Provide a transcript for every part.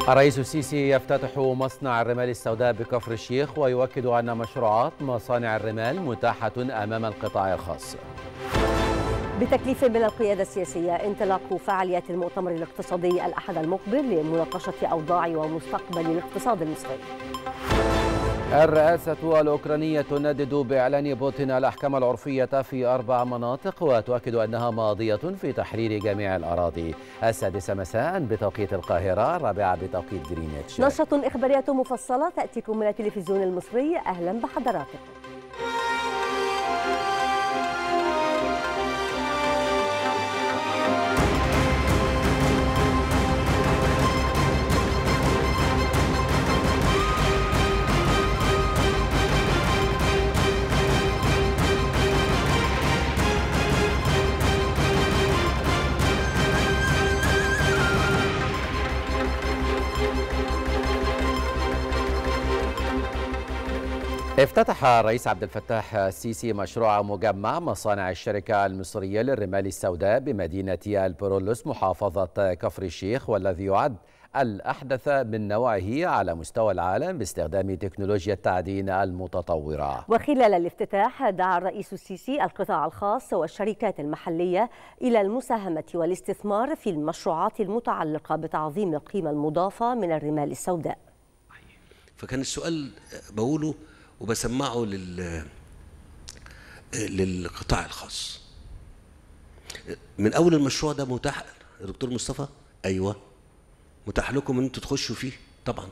الرئيس السيسي يفتتح مصنع الرمال السوداء بكفر الشيخ ويؤكد أن مشروعات مصانع الرمال متاحة أمام القطاع الخاص بتكليف من القيادة السياسية انطلاق فعاليات المؤتمر الاقتصادي الأحد المقبل لمناقشة أوضاع ومستقبل الاقتصاد المصري الرئاسة الأوكرانية تندد بإعلان بوتين الأحكام العرفية في أربع مناطق وتؤكد أنها ماضية في تحرير جميع الأراضي السادسة مساء بتوقيت القاهرة الرابعة بتوقيت جرينتش نشرة إخبارية مفصلة تأتيكم من التلفزيون المصري أهلا بحضراتكم افتتح الرئيس عبد الفتاح السيسي مشروع مجمع مصانع الشركة المصرية للرمال السوداء بمدينة البرولوس محافظة كفر الشيخ والذي يعد الأحدث من نوعه على مستوى العالم باستخدام تكنولوجيا التعدين المتطورة وخلال الافتتاح دعا الرئيس السيسي القطاع الخاص والشركات المحلية إلى المساهمة والاستثمار في المشروعات المتعلقة بتعظيم القيمة المضافة من الرمال السوداء فكان السؤال بقوله وبسمعه لل للقطاع الخاص من اول المشروع ده متاح يا دكتور مصطفى ايوه متاح لكم ان انتوا تخشوا فيه طبعا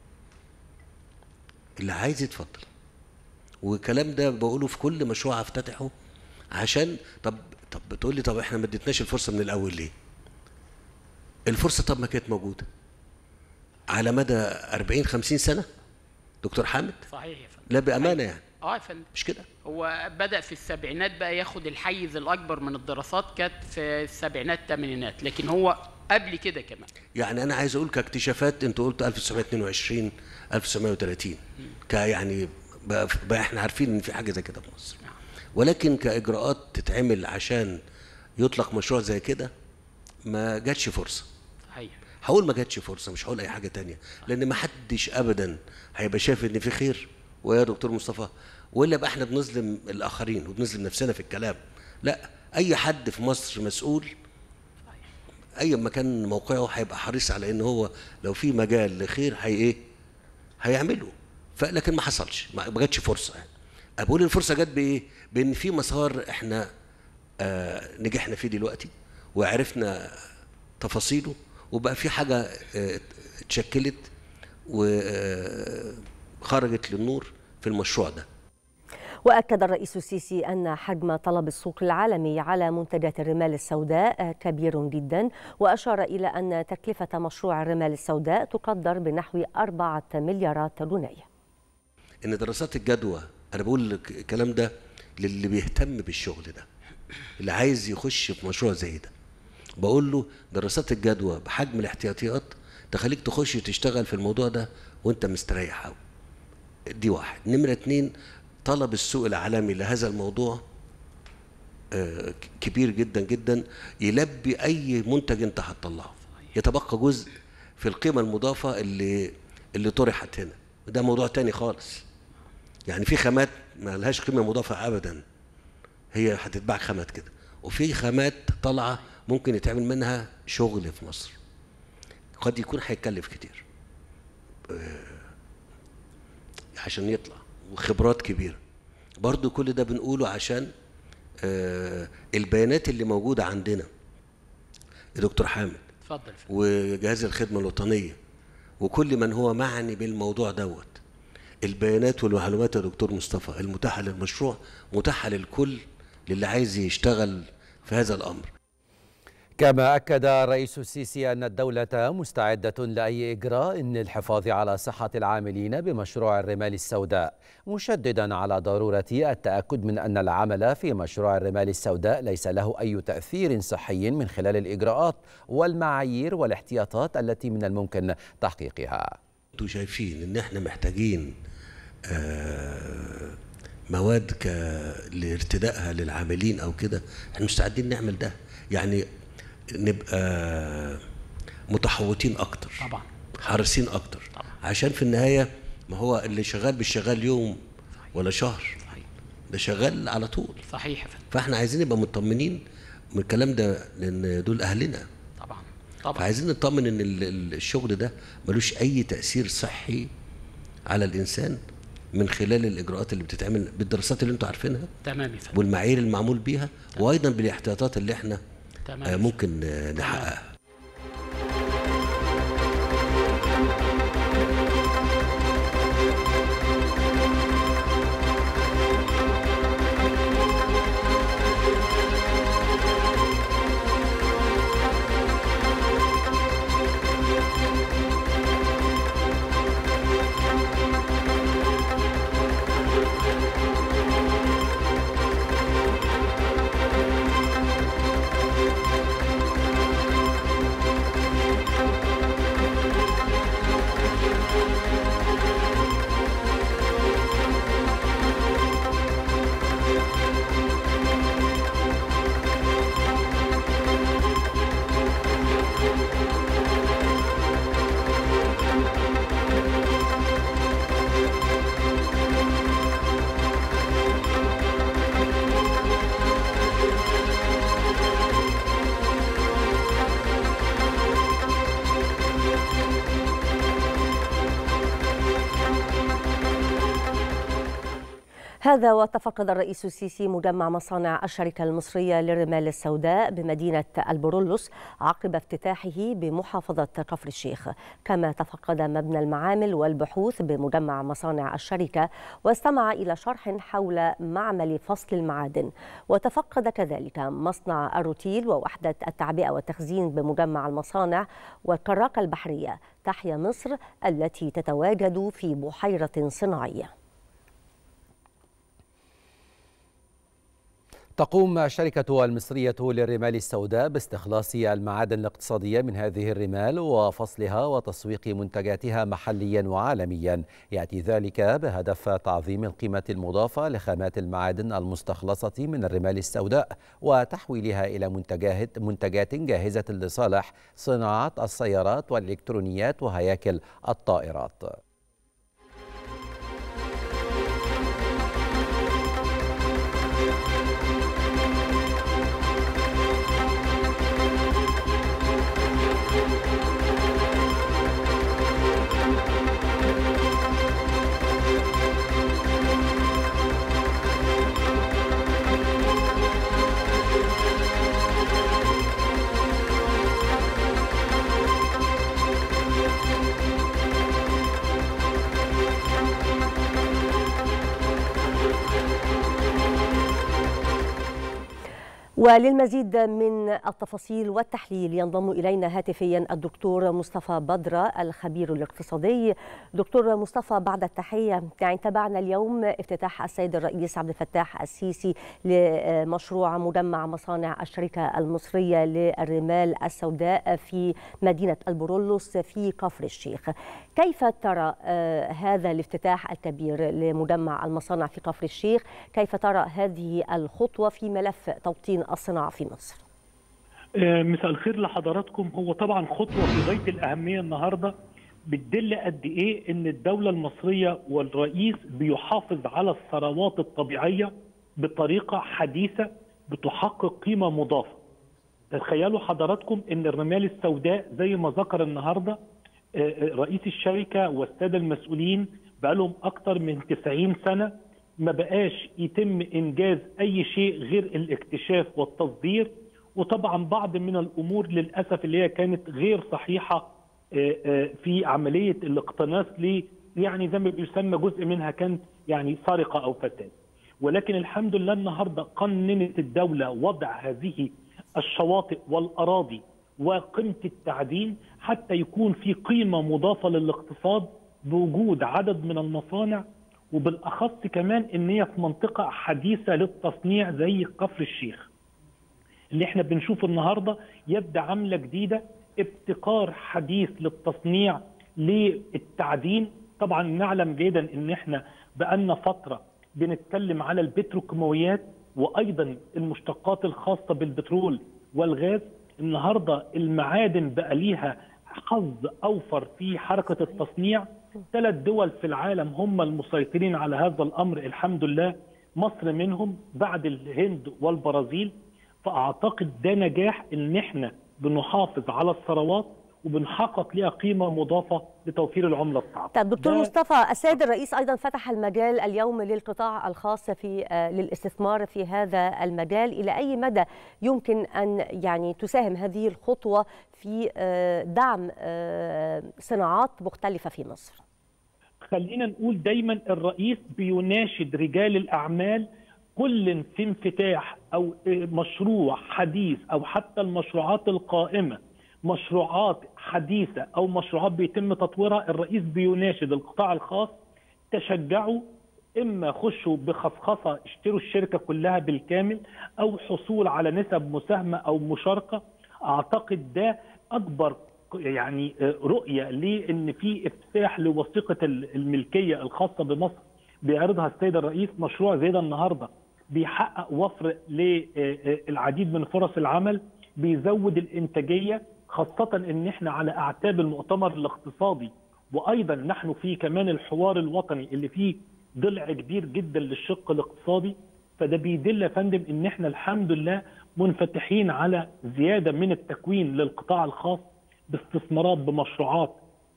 اللي عايز يتفضل والكلام ده بقوله في كل مشروع افتتحه عشان طب طب بتقول لي طب احنا ما اديتناش الفرصه من الاول ليه الفرصه طب ما كانت موجوده على مدى 40 50 سنه دكتور حامد صحيح يا فندم لا بامانه يعني اه يا فندم مش كده هو بدا في السبعينات بقى ياخد الحيز الاكبر من الدراسات كانت في السبعينات الثمانينات لكن هو قبل كده كمان يعني انا عايز اقول كاكتشافات انت قلت 1922 1930 كيعني بقى, بقى احنا عارفين ان في حاجه زي كده في مصر ولكن كاجراءات تتعمل عشان يطلق مشروع زي كده ما جاتش فرصه صحيح هقول ما جاتش فرصه مش هقول اي حاجه تانية لان ما حدش ابدا هيبقى شايف ان في خير ويا دكتور مصطفى ولا يبقى احنا بنظلم الاخرين وبنظلم نفسنا في الكلام لا اي حد في مصر مسؤول اي مكان موقعه هيبقى حريص على ان هو لو في مجال لخير هي ايه هيعمله فلكن ما حصلش ما ما جاتش فرصه يعني بقول الفرصه جت بايه بان في مسار احنا آه نجحنا فيه دلوقتي وعرفنا تفاصيله وبقى في حاجه آه، اتشكلت وخرجت للنور في المشروع ده وأكد الرئيس السيسي أن حجم طلب السوق العالمي على منتجات الرمال السوداء كبير جدا وأشار إلى أن تكلفة مشروع الرمال السوداء تقدر بنحو أربعة مليارات جنيه ان دراسات الجدوى انا بقول لك الكلام ده للي بيهتم بالشغل ده اللي عايز يخش في مشروع زي ده بقول له دراسات الجدوى بحجم الاحتياطيات تخليك تخش تشتغل في الموضوع ده وانت مستريح قوي دي واحد نمرة اتنين طلب السوق العالمي لهذا الموضوع آه، ك- كبير جدا جدا يلبي اي منتج انت هتطلعه يتبقى جزء في القيمة المضافة اللي اللي طرحت هنا ده موضوع تاني خالص يعني في خامات ما لهاش قيمة مضافة ابدا هي هتتباع خامات كده وفي خامات طالعة ممكن يتعمل منها شغل في مصر قد يكون هيكلف كتير آه، عشان يطلع وخبرات كبيرة برضو كل ده بنقوله عشان آه، البيانات اللي موجودة عندنا يا دكتور حامد اتفضل يا فندم. وجهاز الخدمة الوطنية وكل من هو معني بالموضوع دوت البيانات والمعلومات يا دكتور مصطفى المتاحة للمشروع متاحة للكل للي عايز يشتغل في هذا الأمر كما أكد الرئيس السيسي أن الدولة مستعدة لأي إجراء للحفاظ على صحة العاملين بمشروع الرمال السوداء مشددا على ضرورة التأكد من أن العمل في مشروع الرمال السوداء ليس له أي تأثير صحي من خلال الإجراءات والمعايير والاحتياطات التي من الممكن تحقيقها انتوا شايفين ان احنا محتاجين آه، مواد ك... لارتدائها للعاملين او كده احنا مستعدين نعمل ده يعني نبقى متحوطين اكتر طبعا حريصين اكتر عشان في النهايه ما هو اللي شغال مش شغال يوم ولا شهر صحيح ده شغال على طول صحيح يا فندم فاحنا عايزين نبقى مطمنين من الكلام ده لان دول اهلنا طبعا طبعا فعايزين نطمن ان ال- ال- الشغل ده ملوش اي تاثير صحي على الانسان من خلال الاجراءات اللي بتتعمل بالدراسات اللي انتوا عارفينها تمام يا فندم والمعايير المعمول بيها وايضا بالاحتياطات اللي احنا تمام آه، يا فندم. ممكن آه، نحققها هذا وتفقد الرئيس السيسي مجمع مصانع الشركة المصرية للرمال السوداء بمدينة البرولوس عقب افتتاحه بمحافظة كفر الشيخ كما تفقد مبنى المعامل والبحوث بمجمع مصانع الشركة واستمع إلى شرح حول معمل فصل المعادن وتفقد كذلك مصنع الروتيل ووحدة التعبئة والتخزين بمجمع المصانع والكراكة البحرية تحيا مصر التي تتواجد في بحيرة صناعية تقوم الشركة المصرية للرمال السوداء باستخلاص المعادن الاقتصادية من هذه الرمال وفصلها وتسويق منتجاتها محليا وعالميا يأتي ذلك بهدف تعظيم القيمة المضافة لخامات المعادن المستخلصة من الرمال السوداء وتحويلها إلى منتجات منتجات جاهزة لصالح صناعة السيارات والإلكترونيات وهياكل الطائرات وللمزيد من التفاصيل والتحليل ينضم إلينا هاتفيا الدكتور مصطفى بدرة الخبير الاقتصادي دكتور مصطفى بعد التحية يعني تابعنا اليوم افتتاح السيد الرئيس عبد الفتاح السيسي لمشروع مجمع مصانع الشركة المصرية للرمال السوداء في مدينة البرولوس في كفر الشيخ كيف ترى آه، هذا الافتتاح الكبير لمجمع المصانع في كفر الشيخ كيف ترى هذه الخطوة في ملف توطين الصناعة في مصر آه، مساء الخير لحضراتكم هو طبعا خطوه في غايه الاهميه النهارده بتدل قد ايه ان الدوله المصريه والرئيس بيحافظ على الثروات الطبيعيه بطريقه حديثه بتحقق قيمه مضافه. تخيلوا حضراتكم ان الرمال السوداء زي ما ذكر النهارده آه، آه، رئيس الشركه والساده المسؤولين بقالهم اكتر من 90 سنه ما بقاش يتم انجاز اي شيء غير الاكتشاف والتصدير وطبعا بعض من الامور للاسف اللي هي كانت غير صحيحه آه، آه، في عمليه الاقتناص ل يعني زي ما بيسمى جزء منها كان يعني سرقه او فساد ولكن الحمد لله النهارده قننت الدوله وضع هذه الشواطئ والاراضي وقيمه التعدين حتى يكون في قيمه مضافه للاقتصاد بوجود عدد من المصانع وبالاخص كمان ان هي في منطقه حديثه للتصنيع زي كفر الشيخ. اللي احنا بنشوفه النهارده يبدا عمله جديده ابتكار حديث للتصنيع للتعدين طبعا نعلم جيدا ان احنا بقالنا فتره بنتكلم على البتروكيماويات وايضا المشتقات الخاصه بالبترول والغاز النهارده المعادن بقى ليها حظ اوفر في حركه التصنيع ثلاث دول في العالم هم المسيطرين على هذا الامر الحمد لله مصر منهم بعد الهند والبرازيل فاعتقد ده نجاح ان احنا بنحافظ على الثروات وبنحقق ليها قيمه مضافه لتوفير العمله الصعبه. طيب دكتور ده- مصطفى السيد الرئيس ايضا فتح المجال اليوم للقطاع الخاص في آه، للاستثمار في هذا المجال الى اي مدى يمكن ان يعني تساهم هذه الخطوه في آه، دعم آه، صناعات مختلفه في مصر؟ خلينا نقول دايما الرئيس بيناشد رجال الاعمال كل في انفتاح او مشروع حديث او حتى المشروعات القائمه مشروعات حديثه او مشروعات بيتم تطويرها الرئيس بيناشد القطاع الخاص تشجعوا اما خشوا بخصخصه اشتروا الشركه كلها بالكامل او حصول على نسب مساهمه او مشاركه اعتقد ده اكبر يعني رؤيه لان في افتتاح لوثيقه الملكيه الخاصه بمصر بيعرضها السيد الرئيس مشروع زي ده النهارده بيحقق وفر للعديد من فرص العمل بيزود الانتاجيه خاصه ان احنا على اعتاب المؤتمر الاقتصادي وايضا نحن في كمان الحوار الوطني اللي فيه ضلع كبير جدا للشق الاقتصادي فده بيدل يا فندم ان احنا الحمد لله منفتحين على زياده من التكوين للقطاع الخاص باستثمارات بمشروعات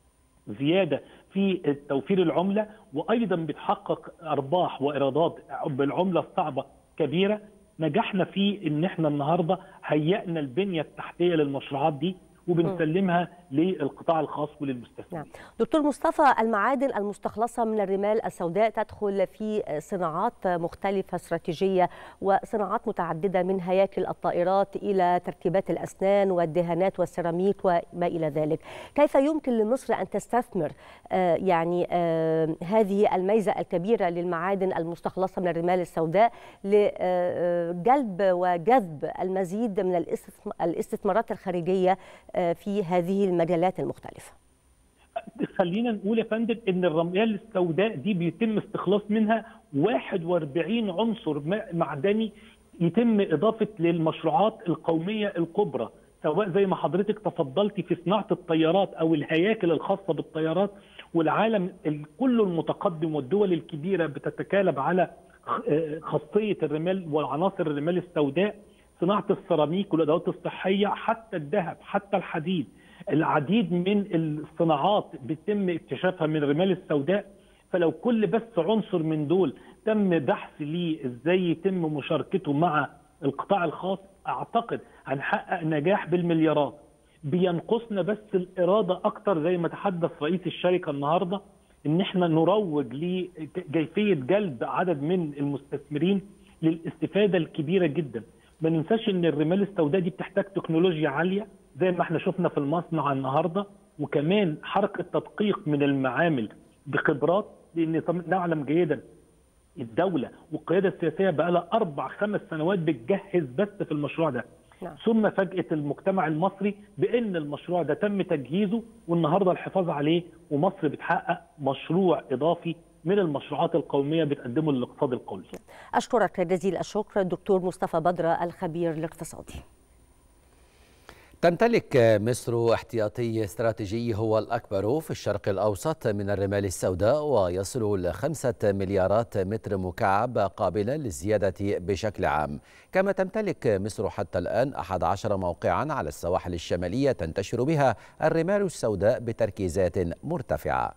زياده في توفير العمله وايضا بتحقق ارباح وايرادات بالعمله الصعبه كبيره نجحنا في ان احنا النهارده هيئنا البنيه التحتيه للمشروعات دي وبنسلمها للقطاع الخاص وللمستثمرين. نعم. دكتور مصطفى المعادن المستخلصه من الرمال السوداء تدخل في صناعات مختلفه استراتيجيه وصناعات متعدده من هياكل الطائرات الى تركيبات الاسنان والدهانات والسيراميك وما الى ذلك. كيف يمكن لمصر ان تستثمر آه يعني آه هذه الميزه الكبيره للمعادن المستخلصه من الرمال السوداء لجلب وجذب المزيد من الاستثمارات الخارجيه في هذه المجالات المختلفة خلينا نقول يا فندم ان الرمال السوداء دي بيتم استخلاص منها 41 عنصر معدني يتم اضافه للمشروعات القوميه الكبرى سواء زي ما حضرتك تفضلتي في صناعه الطيارات او الهياكل الخاصه بالطيارات والعالم كله المتقدم والدول الكبيره بتتكالب على خاصيه الرمال وعناصر الرمال السوداء صناعه السيراميك والادوات الصحيه حتى الذهب حتى الحديد العديد من الصناعات بيتم اكتشافها من الرمال السوداء فلو كل بس عنصر من دول تم بحث ليه ازاي يتم مشاركته مع القطاع الخاص اعتقد هنحقق نجاح بالمليارات بينقصنا بس الاراده اكتر زي ما تحدث رئيس الشركه النهارده ان احنا نروج لكيفيه جلب عدد من المستثمرين للاستفاده الكبيره جدا ما ننساش ان الرمال السوداء دي بتحتاج تكنولوجيا عاليه زي ما احنا شفنا في المصنع النهارده وكمان حركه تدقيق من المعامل بخبرات لان نعلم جيدا الدوله والقياده السياسيه بقى لها اربع خمس سنوات بتجهز بس في المشروع ده نعم. ثم فاجئت المجتمع المصري بان المشروع ده تم تجهيزه والنهارده الحفاظ عليه ومصر بتحقق مشروع اضافي من المشروعات القوميه بتقدمه للاقتصاد القومي. اشكرك جزيل الشكر الدكتور مصطفى بدره الخبير الاقتصادي. تمتلك مصر احتياطي استراتيجي هو الأكبر في الشرق الأوسط من الرمال السوداء ويصل لخمسة مليارات متر مكعب قابلة للزيادة بشكل عام كما تمتلك مصر حتى الآن 11 موقعا على السواحل الشمالية تنتشر بها الرمال السوداء بتركيزات مرتفعة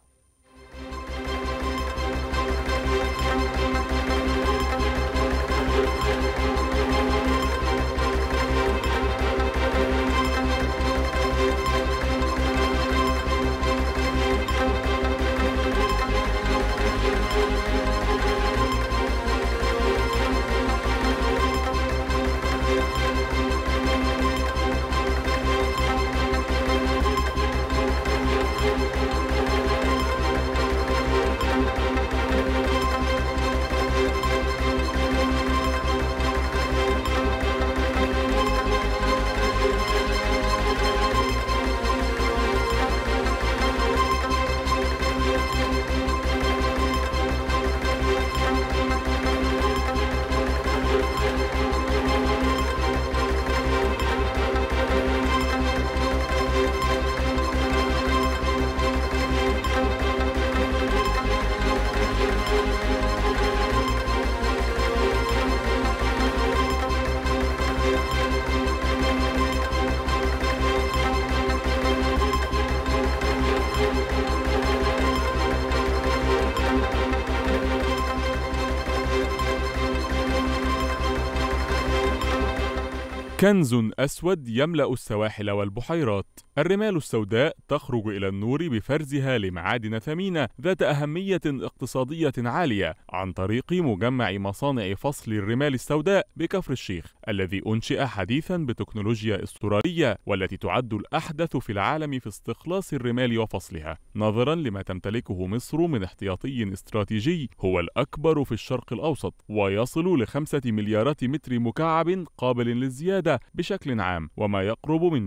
كنز أسود يملأ السواحل والبحيرات الرمال السوداء تخرج إلى النور بفرزها لمعادن ثمينة ذات أهمية اقتصادية عالية عن طريق مجمع مصانع فصل الرمال السوداء بكفر الشيخ الذي أنشئ حديثا بتكنولوجيا استرالية والتي تعد الأحدث في العالم في استخلاص الرمال وفصلها نظرا لما تمتلكه مصر من احتياطي استراتيجي هو الأكبر في الشرق الأوسط ويصل لخمسة مليارات متر مكعب قابل للزيادة بشكل عام وما يقرب من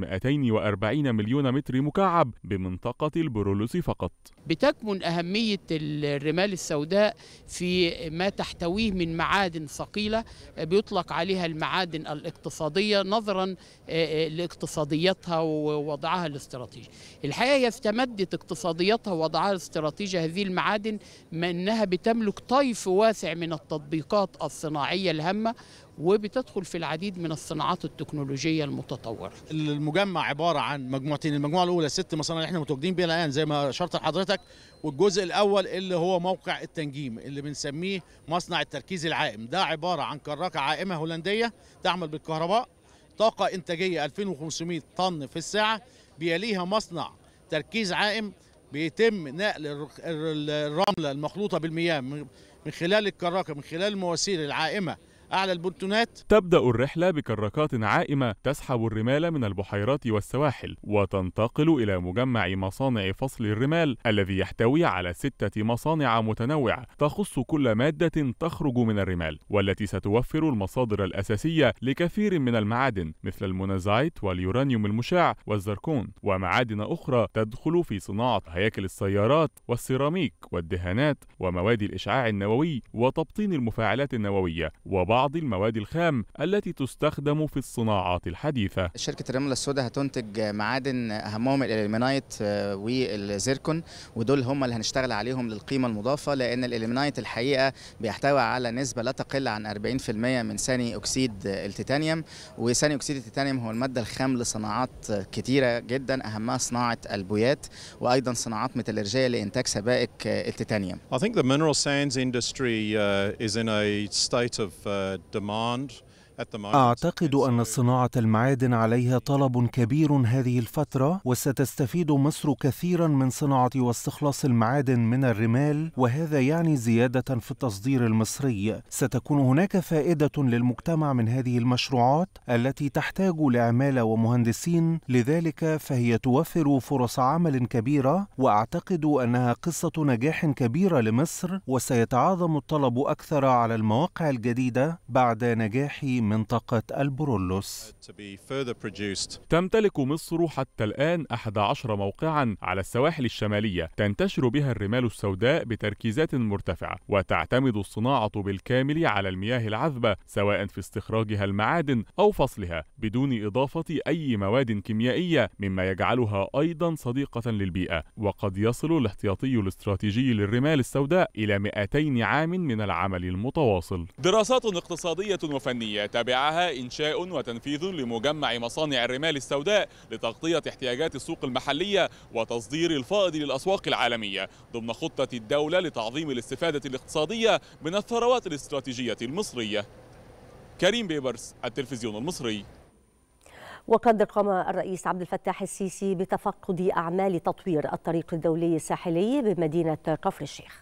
240 مليون متر مكعب بمنطقة البرولوس فقط بتكمن أهمية الرمال السوداء في ما تحتويه من معادن ثقيلة بيطلق عليها المعادن الاقتصادية نظرا لاقتصاديتها ووضعها الاستراتيجي الحقيقة هي استمدت اقتصاديتها ووضعها الاستراتيجي هذه المعادن ما أنها بتملك طيف واسع من التطبيقات الصناعية الهامة وبتدخل في العديد من الصناعات التكنولوجية المتطورة المجمع عبارة عن مجموعتين المجموعة الأولى ست مصانع اللي احنا متواجدين بيها الآن زي ما أشرت لحضرتك والجزء الأول اللي هو موقع التنجيم اللي بنسميه مصنع التركيز العائم ده عبارة عن كراكة عائمة هولندية تعمل بالكهرباء طاقة إنتاجية 2500 طن في الساعة بيليها مصنع تركيز عائم بيتم نقل الرملة المخلوطة بالمياه من خلال الكراكة من خلال المواسير العائمة أعلى البنتونات تبدأ الرحلة بكراكات عائمة تسحب الرمال من البحيرات والسواحل وتنتقل إلى مجمع مصانع فصل الرمال الذي يحتوي على ستة مصانع متنوعة تخص كل مادة تخرج من الرمال والتي ستوفر المصادر الأساسية لكثير من المعادن مثل المونازايت واليورانيوم المشع والزركون ومعادن أخرى تدخل في صناعة هياكل السيارات والسيراميك والدهانات ومواد الإشعاع النووي وتبطين المفاعلات النووية وبعض بعض المواد الخام التي تستخدم في الصناعات الحديثة شركة الرملة السوداء هتنتج معادن أهمهم الإليمنايت والزيركون ودول هم اللي هنشتغل عليهم للقيمة المضافة لأن الإليمنايت الحقيقة بيحتوي على نسبة لا تقل عن 40% من ثاني أكسيد التيتانيوم وثاني أكسيد التيتانيوم هو المادة الخام لصناعات كتيرة جدا أهمها صناعة البويات وأيضا صناعات ميتالرجية لإنتاج سبائك التيتانيوم I think the mineral sands industry uh, is in a state of uh, demand أعتقد أن صناعة المعادن عليها طلب كبير هذه الفترة وستستفيد مصر كثيرا من صناعة واستخلاص المعادن من الرمال وهذا يعني زيادة في التصدير المصري ستكون هناك فائدة للمجتمع من هذه المشروعات التي تحتاج لعمالة ومهندسين لذلك فهي توفر فرص عمل كبيرة وأعتقد أنها قصة نجاح كبيرة لمصر وسيتعاظم الطلب أكثر على المواقع الجديدة بعد نجاح منطقة البرولوس تمتلك مصر حتى الآن 11 موقعا على السواحل الشمالية تنتشر بها الرمال السوداء بتركيزات مرتفعة وتعتمد الصناعة بالكامل على المياه العذبة سواء في استخراجها المعادن أو فصلها بدون إضافة أي مواد كيميائية مما يجعلها أيضا صديقة للبيئة وقد يصل الاحتياطي الاستراتيجي للرمال السوداء إلى 200 عام من العمل المتواصل دراسات اقتصادية وفنية تبعها إنشاء وتنفيذ لمجمع مصانع الرمال السوداء لتغطية احتياجات السوق المحلية وتصدير الفائض للأسواق العالمية ضمن خطة الدولة لتعظيم الاستفادة الاقتصادية من الثروات الاستراتيجية المصرية كريم بيبرس التلفزيون المصري وقد قام الرئيس عبد الفتاح السيسي بتفقد أعمال تطوير الطريق الدولي الساحلي بمدينة كفر الشيخ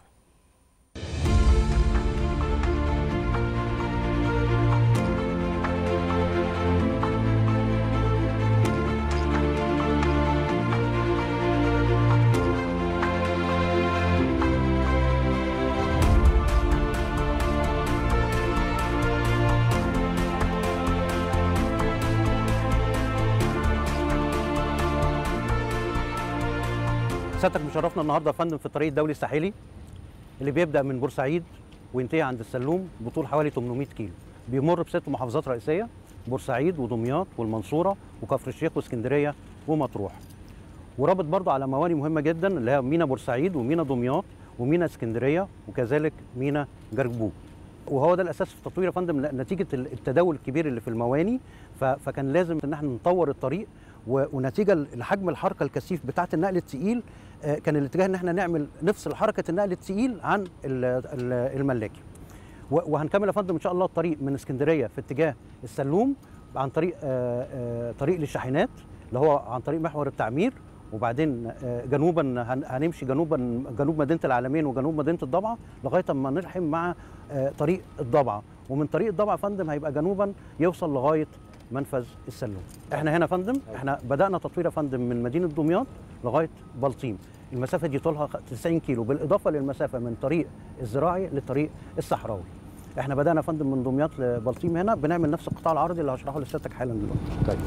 سيادتك مشرفنا النهارده يا فندم في الطريق الدولي الساحلي اللي بيبدا من بورسعيد وينتهي عند السلوم بطول حوالي 800 كيلو بيمر بست محافظات رئيسيه بورسعيد ودمياط والمنصوره وكفر الشيخ واسكندريه ومطروح ورابط برضه على مواني مهمه جدا اللي هي مينا بورسعيد ومينا دمياط ومينا اسكندريه وكذلك مينا جرجبوب وهو ده الاساس في التطوير يا فندم نتيجه التداول الكبير اللي في المواني فكان لازم ان احنا نطور الطريق ونتيجه لحجم الحركه الكثيف بتاعه النقل الثقيل كان الاتجاه ان احنا نعمل نفصل حركه النقل الثقيل عن الملاكي وهنكمل يا فندم ان شاء الله الطريق من اسكندريه في اتجاه السلوم عن طريق آه، آه، طريق للشاحنات اللي هو عن طريق محور التعمير وبعدين آه، جنوبا هن- هنمشي جنوبا جنوب مدينه العالمين وجنوب مدينه الضبعه لغايه اما نلحم مع آه، طريق الضبعه ومن طريق الضبعه يا فندم هيبقى جنوبا يوصل لغايه منفذ السلوم احنا هنا يا فندم احنا بدانا تطوير يا فندم من مدينه دمياط لغايه بلطيم المسافه دي طولها 90 كيلو بالاضافه للمسافه من طريق الزراعي للطريق الصحراوي احنا بدانا يا فندم من دمياط لبلطيم هنا بنعمل نفس القطاع العرضي اللي هشرحه لسيادتك حالا دلوقتي طيب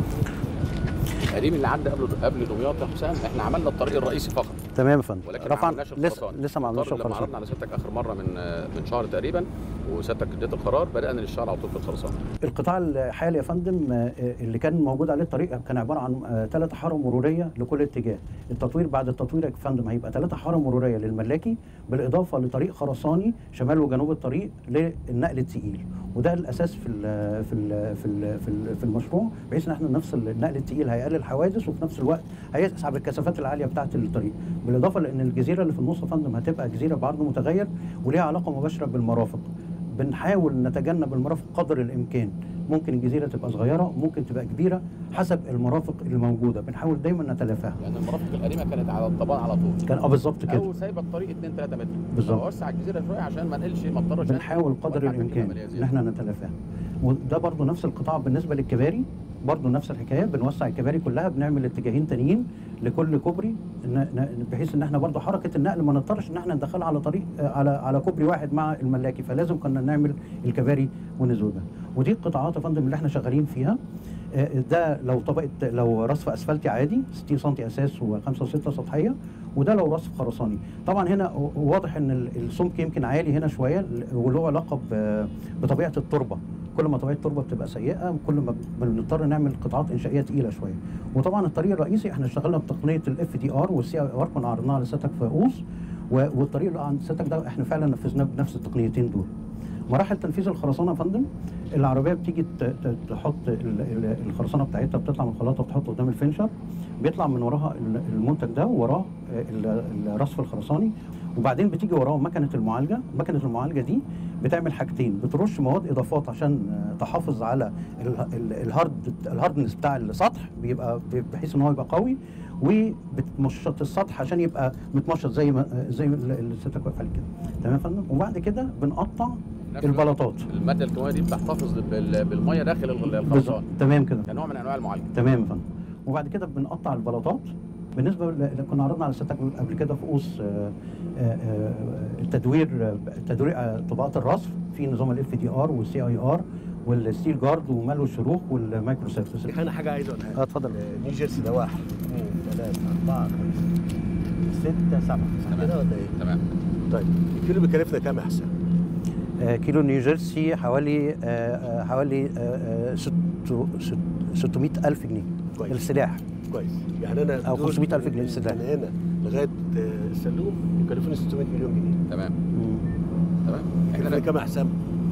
القديم اللي عدى قبل قبل دمياط يا حسام احنا عملنا الطريق الرئيسي فقط تمام يا فندم ولكن ما رفعنا عملناش لسه الخرساني لسه ما عملناش القرار لما الخرساني عرضنا على سيادتك اخر مره من من شهر تقريبا وسيادتك اديت القرار بدانا نشتغل على طول في الخرسانه القطاع الحالي يا فندم آه، اللي كان موجود عليه الطريق كان عباره عن ثلاث حاره مروريه لكل اتجاه التطوير بعد التطوير يا فندم هيبقى ثلاث حاره مروريه للملاكي بالاضافه لطريق خرساني شمال وجنوب الطريق للنقل الثقيل وده الاساس في ال في ال في ال في, ال في المشروع بحيث ان احنا نفصل النقل الثقيل هيقلل الحوادث وفي نفس الوقت هيسحب الكثافات العاليه بتاعه الطريق بالاضافه لان الجزيره اللي في النص يا فندم هتبقى جزيره بعرض متغير وليها علاقه مباشره بالمرافق بنحاول نتجنب المرافق قدر الامكان ممكن الجزيره تبقى صغيره ممكن تبقى كبيره حسب المرافق اللي موجوده بنحاول دايما نتلافاها يعني المرافق القديمه كانت على الطبان على طول كان اه بالظبط كده او سايبه الطريق 2 3 متر بالظبط. اوسع الجزيره شويه عشان ما نقلش ما اضطرش بنحاول قدر الامكان ان احنا نتلافاها وده برضو نفس القطاع بالنسبه للكباري برضو نفس الحكايه بنوسع الكباري كلها بنعمل اتجاهين تانيين لكل كوبري ن- ن- بحيث ان احنا برضو حركه النقل ما نضطرش ان احنا ندخلها على طريق آه، على على كوبري واحد مع الملاكي فلازم كنا نعمل الكباري ونزودها ودي القطاعات يا فندم اللي احنا شغالين فيها آه، ده لو طبقه لو رصف اسفلتي عادي 60 سم اساس و5 و6 سطحيه وده لو رصف خرساني طبعا هنا واضح ان ال- السمك يمكن عالي هنا شويه وله علاقه ب- بطبيعه التربه كل ما طبيعه التربه بتبقى سيئه كل ما بنضطر نعمل قطاعات انشائيه تقيله شويه وطبعا الطريق الرئيسي احنا اشتغلنا بتقنيه الاف دي ار والسي اي ار كنا عرضناها لسيادتك في قوس و- والطريق اللي عند سيادتك ده احنا فعلا نفذناه بنفس التقنيتين دول مراحل تنفيذ الخرسانه يا فندم العربيه بتيجي ت- ت- تحط ال- ال- الخرسانه بتاعتها بتطلع من الخلاطه وتحط قدام الفينشر بيطلع من وراها ال- المنتج ده ووراه ال- الرصف الخرساني وبعدين بتيجي وراه مكنه المعالجه مكنه المعالجه دي بتعمل حاجتين بترش مواد اضافات عشان آه، تحافظ على ال- ال- الهارد الهاردنس بتاع السطح بيبقى بحيث ان هو يبقى قوي وبتمشط السطح عشان يبقى متمشط زي ما زي اللي سيادتك واقف عليه كده تمام يا فندم وبعد كده بنقطع البلاطات الماده الكيماويه دي بتحتفظ بال- بالميه داخل ال- بالظبط الخرسانه تمام كده كنوع من انواع المعالجه تمام يا فندم وبعد كده بنقطع البلاطات بالنسبه ل- ل- كنا عرضنا على سيادتك قبل كده في قوس آه، آه، آه، التدوير آه، تدوير آه، طبقات الرصف في نظام الاف دي ار والسي اي ار والستيل جارد وملو الشروخ والمايكرو سيرفيس انا حاجه عايز اقولها اه اتفضل نيو جيرسي ده واحد اثنين ثلاثة أربعة خمسة ستة سبعة صح كده ولا إيه؟ تمام طيب الكيلو بيكلفنا كام يا حسام؟ آه، كيلو نيوجيرسي حوالي آه، آه، حوالي آه، آه، ست- ست- 600 ألف جنيه كويس. السلاح كويس يعني انا أو دول 500 ألف جنيه السلاح من هنا لغايه آه، السلوم يكلفوني 600 مليون جنيه تمام تمام كلفنا كام يا حسام؟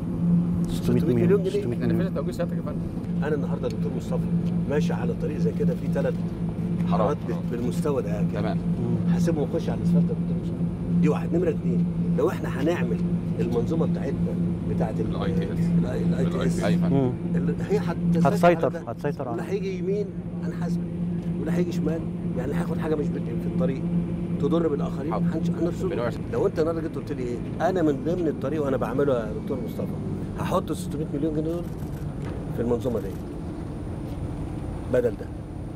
600 مليون جنيه احنا نفذنا توجيه سيادتك يا فندم انا النهارده دكتور مصطفى ماشي على طريق زي كده في ثلاث حارات بالمستوى ده كده تمام حاسبهم ونخش على الاسفلت يا دكتور مصطفى دي واحد نمره اثنين لو احنا هنعمل المنظومه بتاعتنا بتاعت الاي تي اس الاي تي اس مم. هي هت- هتسيطر على ده. هتسيطر ولا على هيجي يمين هنحاسبك ولا هيجي شمال يعني هاخد حاجه مش بت- في الطريق تضر بالاخرين هنش- هنرصدها لو انت النهارده جيت قلت لي ايه انا من ضمن الطريق وانا بعمله يا دكتور مصطفى هحط 600 مليون جنيه دول في المنظومه دي بدل ده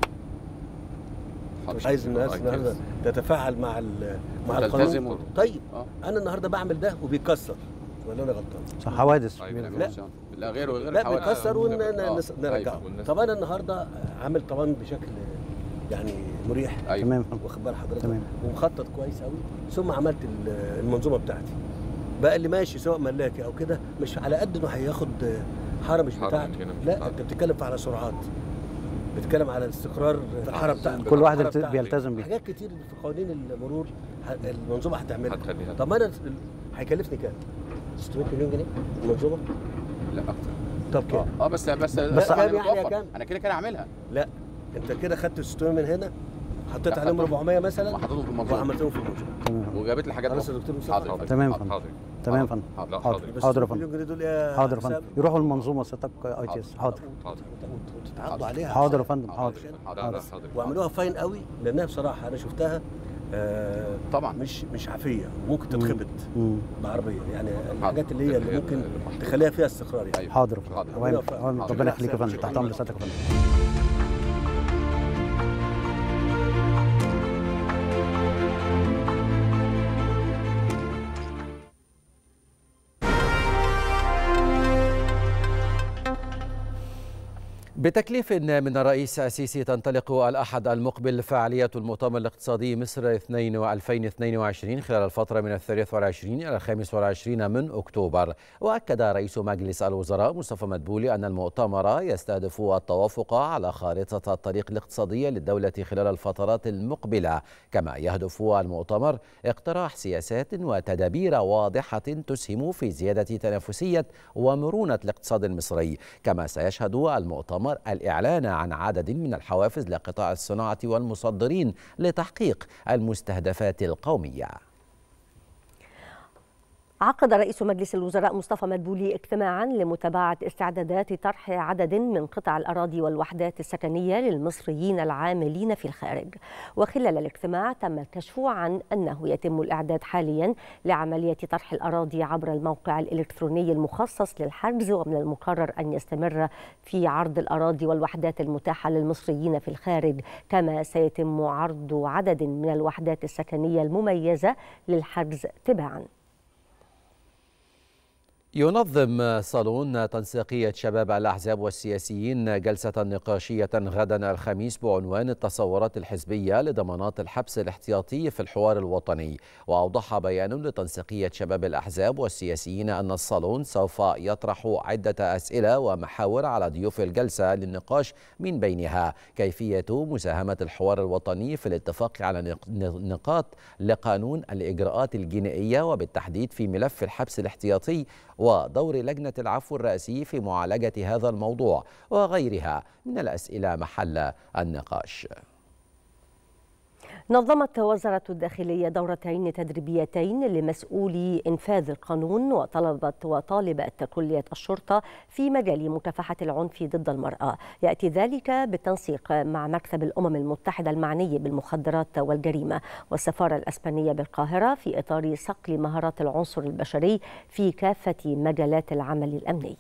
مش عايز الناس النهارده تتفاعل مع ال- مع تلتزم القانون و- طيب آه. انا النهارده بعمل ده وبيكسر ولا انا غلطان؟ صح حوادث لا لا غير غير لا الحوادث. بيكسر آه. ونرجعه أيوة. طب انا النهارده عامل طبعا بشكل يعني مريح أيوة. تمام واخد بال حضرتك تمام. ومخطط كويس قوي ثم عملت ال- المنظومه بتاعتي بقى اللي ماشي سواء ملاكي او كده مش على قد انه هياخد حاره مش حارة بتاعته مش هنا، مش لا بتاعته. انت بتتكلم في على سرعات بتتكلم على الاستقرار في الحاره بتاعتك كل واحد الحارة يلت- بتاعتك. بيلتزم بيها. حاجات كتير في قوانين المرور ه- المنظومه هتعملها هتخليها. طب ما انا ال- هيكلفني كام؟ 600 مليون جنيه المنظومه؟ لا اكتر طب كام؟ اه بس بس بس كام أنا يعني يا متوفر. كام؟ انا كده كده هعملها لا انت كده خدت 600 من هنا حطيت عليهم 400 مثلا وحطيتهم في المنظومه وعملتهم في المنظومه وجابت لي حاجات خلاص يا أخرى. دكتور مصطفى. حاضر حاضر تمام يا حاضر فندم. حاضر تمام يا فندم حاضر لا، حاضر حاضر حاضر يا مليون فندم جنيه دول يا حاضر يا حسام. فندم يروحوا المنظومه سيادتك اي تي اس حاضر حاضر تعضوا عليها حاضر يا فندم حاضر حاضر حاضر حاضر واعملوها فاين قوي لانها بصراحه انا شفتها آه طبعا مش مش عافيه ممكن تتخبط مم. بعربيه يعني الحاجات اللي هي اللي ممكن تخليها فيها استقرار يعني حاضر يا حاضر. فندم تمام. ربنا يخليك يا فندم تحت امر سيادتك يا فندم بتكليف من الرئيس السيسي تنطلق الأحد المقبل فعالية المؤتمر الاقتصادي مصر 2022 خلال الفترة من الثالث والعشرين إلى الخامس والعشرين من أكتوبر وأكد رئيس مجلس الوزراء مصطفى مدبولي أن المؤتمر يستهدف التوافق على خارطة الطريق الاقتصادية للدولة خلال الفترات المقبلة كما يهدف المؤتمر اقتراح سياسات وتدابير واضحة تسهم في زيادة تنافسية ومرونة الاقتصاد المصري كما سيشهد المؤتمر الإعلان عن عدد من الحوافز لقطاع الصناعة والمصدرين لتحقيق المستهدفات القومية عقد رئيس مجلس الوزراء مصطفى مدبولي اجتماعا لمتابعة استعدادات طرح عدد من قطع الأراضي والوحدات السكنية للمصريين العاملين في الخارج وخلال الاجتماع تم الكشف عن أنه يتم الإعداد حاليا لعملية طرح الأراضي عبر الموقع الإلكتروني المخصص للحجز ومن المقرر أن يستمر في عرض الأراضي والوحدات المتاحة للمصريين في الخارج كما سيتم عرض عدد من الوحدات السكنية المميزة للحجز تباعاً ينظم صالون تنسيقية شباب الأحزاب والسياسيين جلسة نقاشية غدا الخميس بعنوان التصورات الحزبية لضمانات الحبس الاحتياطي في الحوار الوطني وأوضح بيان لتنسيقية شباب الأحزاب والسياسيين أن الصالون سوف يطرح عدة أسئلة ومحاور على ضيوف الجلسة للنقاش من بينها كيفية مساهمة الحوار الوطني في الاتفاق على نقاط لقانون الإجراءات الجنائية وبالتحديد في ملف الحبس الاحتياطي ودور لجنة العفو الرئاسي في معالجة هذا الموضوع وغيرها من الأسئلة محل النقاش نظمت وزارة الداخلية دورتين تدريبيتين لمسؤولي إنفاذ القانون وطلبت وطالبت كلية الشرطة في مجال مكافحة العنف ضد المرأة يأتي ذلك بالتنسيق مع مكتب الأمم المتحدة المعني بالمخدرات والجريمة والسفارة الأسبانية بالقاهرة في إطار صقل مهارات العنصر البشري في كافة مجالات العمل الأمني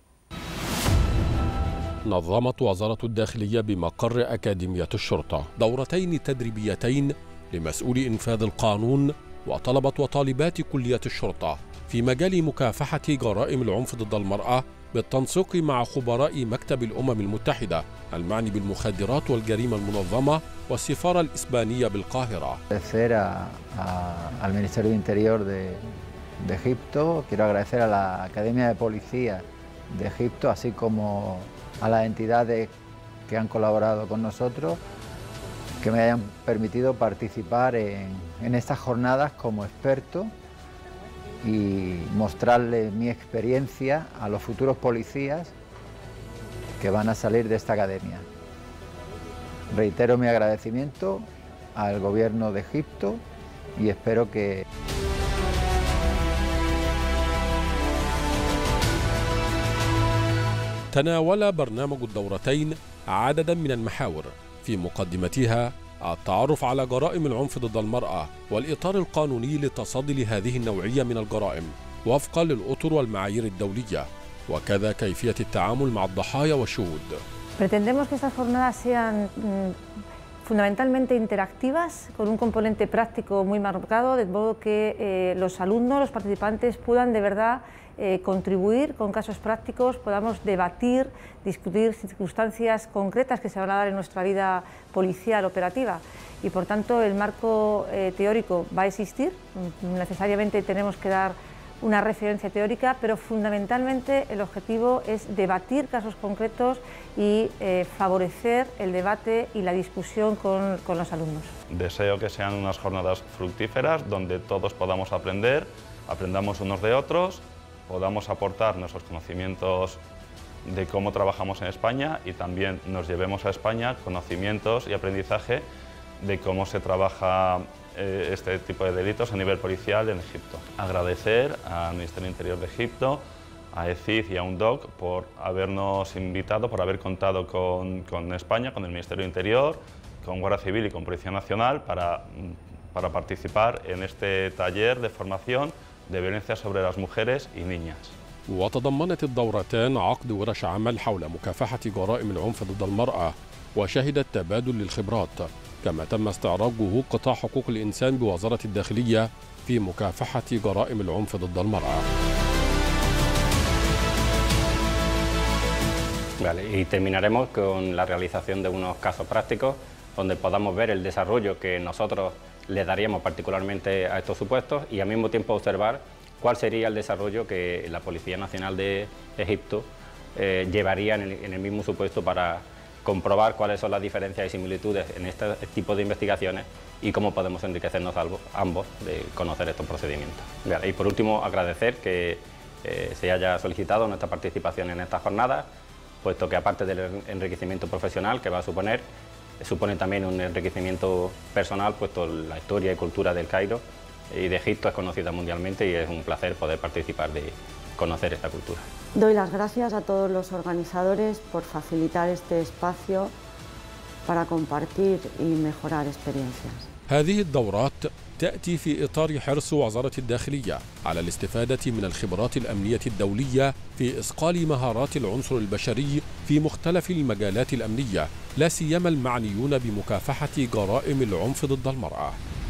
نظمت وزارة الداخلية بمقر أكاديمية الشرطة دورتين تدريبيتين لمسؤولي إنفاذ القانون وطلبة وطالبات كلية الشرطة في مجال مكافحة جرائم العنف ضد المرأة بالتنسيق مع خبراء مكتب الأمم المتحدة المعني بالمخدرات والجريمة المنظمة والسفارة الإسبانية بالقاهرة agradecer a, a, al Ministerio de Interior de, de Egipto, quiero agradecer a la Academia de Policía de Egipto, así como a las entidades que han colaborado con nosotros, que me hayan permitido participar en, en estas jornadas como experto y mostrarle mi experiencia a los futuros policías que van a salir de esta academia. Reitero mi agradecimiento al gobierno de Egipto y espero que... تناول برنامج الدورتين عددا من المحاور في مقدمتها التعرف على جرائم العنف ضد المرأة والإطار القانوني للتصدي لهذه النوعية من الجرائم وفقا للأطر والمعايير الدولية وكذا كيفية التعامل مع الضحايا والشهود Pretendemos que estas jornadas sean mm, fundamentalmente interactivas, con un componente práctico muy marcado, de modo que eh, los alumnos, los participantes puedan de verdad eh, contribuir con casos prácticos, podamos debatir, discutir circunstancias concretas que se van a dar en nuestra vida policial operativa. Y por tanto el marco eh, teórico va a existir, necesariamente tenemos que dar una referencia teórica, pero fundamentalmente el objetivo es debatir casos concretos y eh, favorecer el debate y la discusión con, con los alumnos. Deseo que sean unas jornadas fructíferas donde todos podamos aprender, aprendamos unos de otros, podamos aportar nuestros conocimientos de cómo trabajamos en España y también nos llevemos a España conocimientos y aprendizaje de cómo se trabaja eh, este tipo de delitos a nivel policial en Egipto. Agradecer al Ministerio del Interior de Egipto, a ECID y a UNDOC por habernos invitado, por haber contado con, con España, con el Ministerio del Interior, con Guardia Civil y con Policía Nacional para, para participar en este taller de formación de violencia sobre las mujeres y niñas. وتضمنت الدورتان عقد ورش عمل حول مكافحة جرائم العنف ضد المرأة وشهدت تبادل للخبرات كما تم استعراض قطاع حقوق الإنسان بوزارة الداخلية في مكافحة جرائم العنف ضد المرأة Vale, y terminaremos con la realización de unos casos prácticos donde podamos ver el desarrollo que nosotros le daríamos particularmente a estos supuestos y al mismo tiempo observar cuál sería el desarrollo que la Policía Nacional de Egipto eh, llevaría en el, en el, mismo supuesto para comprobar cuáles son las diferencias y similitudes en este tipo de investigaciones y cómo podemos enriquecernos algo, ambos de conocer estos procedimientos. Vale, y por último, agradecer que eh, se haya solicitado nuestra participación en esta jornada, puesto que aparte del enriquecimiento profesional que va a suponer, supone también un enriquecimiento personal, puesto la historia y cultura del Cairo y de Egipto es conocida mundialmente y es un placer poder participar de conocer esta cultura. Doy las gracias a todos los organizadores por facilitar este espacio para compartir y mejorar experiencias. هذه الدورات تأتي في إطار حرص وزارة الداخلية على الاستفادة من الخبرات الأمنية الدولية في إصقال مهارات العنصر البشري في مختلف المجالات الأمنية لا سيما المعنيون بمكافحة جرائم العنف ضد المرأة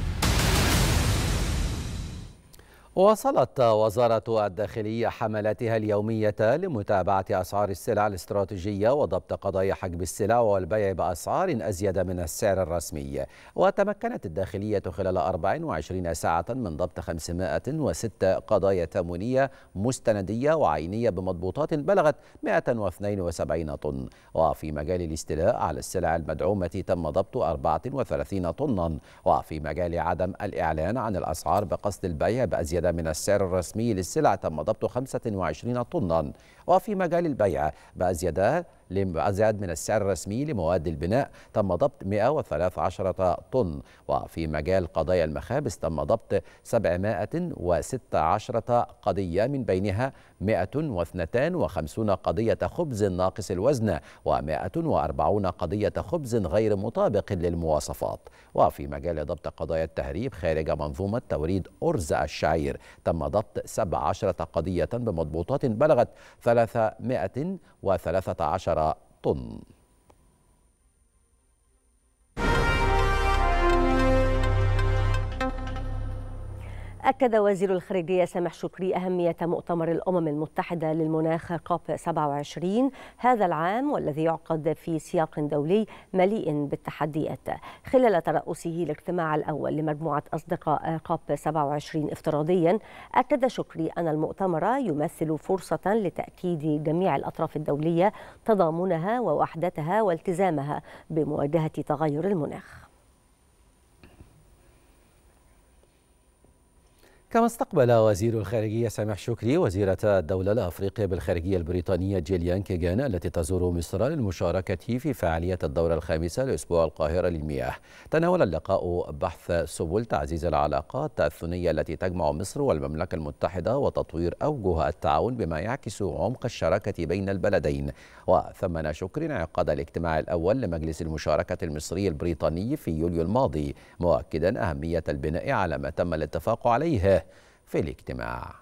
واصلت وزارة الداخلية حملاتها اليومية لمتابعة أسعار السلع الاستراتيجية وضبط قضايا حجب السلع والبيع بأسعار أزيد من السعر الرسمي وتمكنت الداخلية خلال 24 ساعة من ضبط 506 قضايا تموينية مستندية وعينية بمضبوطات بلغت 172 طن وفي مجال الاستيلاء على السلع المدعومة تم ضبط 34 طنا وفي مجال عدم الإعلان عن الأسعار بقصد البيع بأزيد من السعر الرسمي للسلع تم ضبط 25 طنا وفي مجال البيع بأزيد بأزيد من السعر الرسمي لمواد البناء تم ضبط 113 طن وفي مجال قضايا المخابز تم ضبط 716 قضية من بينها 152 قضية خبز ناقص الوزن و140 قضية خبز غير مطابق للمواصفات وفي مجال ضبط قضايا التهريب خارج منظومة توريد أرز الشعير تم ضبط 17 قضية بمضبوطات بلغت 313 طن أكد وزير الخارجية سامح شكري أهمية مؤتمر الأمم المتحدة للمناخ كوب 27 هذا العام والذي يعقد في سياق دولي مليء بالتحديات خلال ترأسه الاجتماع الأول لمجموعة أصدقاء كوب 27 افتراضيا أكد شكري أن المؤتمر يمثل فرصة لتأكيد جميع الأطراف الدولية تضامنها ووحدتها والتزامها بمواجهة تغير المناخ كما استقبل وزير الخارجية سامح شكري وزيرة الدولة الأفريقية بالخارجية البريطانية جيليان كيغان التي تزور مصر للمشاركة في فعالية الدورة الخامسة لأسبوع القاهرة للمياه تناول اللقاء بحث سبل تعزيز العلاقات الثنية التي تجمع مصر والمملكة المتحدة وتطوير أوجه التعاون بما يعكس عمق الشراكة بين البلدين وثمن شكر انعقاد الاجتماع الأول لمجلس المشاركة المصري البريطاني في يوليو الماضي مؤكدا أهمية البناء على ما تم الاتفاق عليه في الاجتماع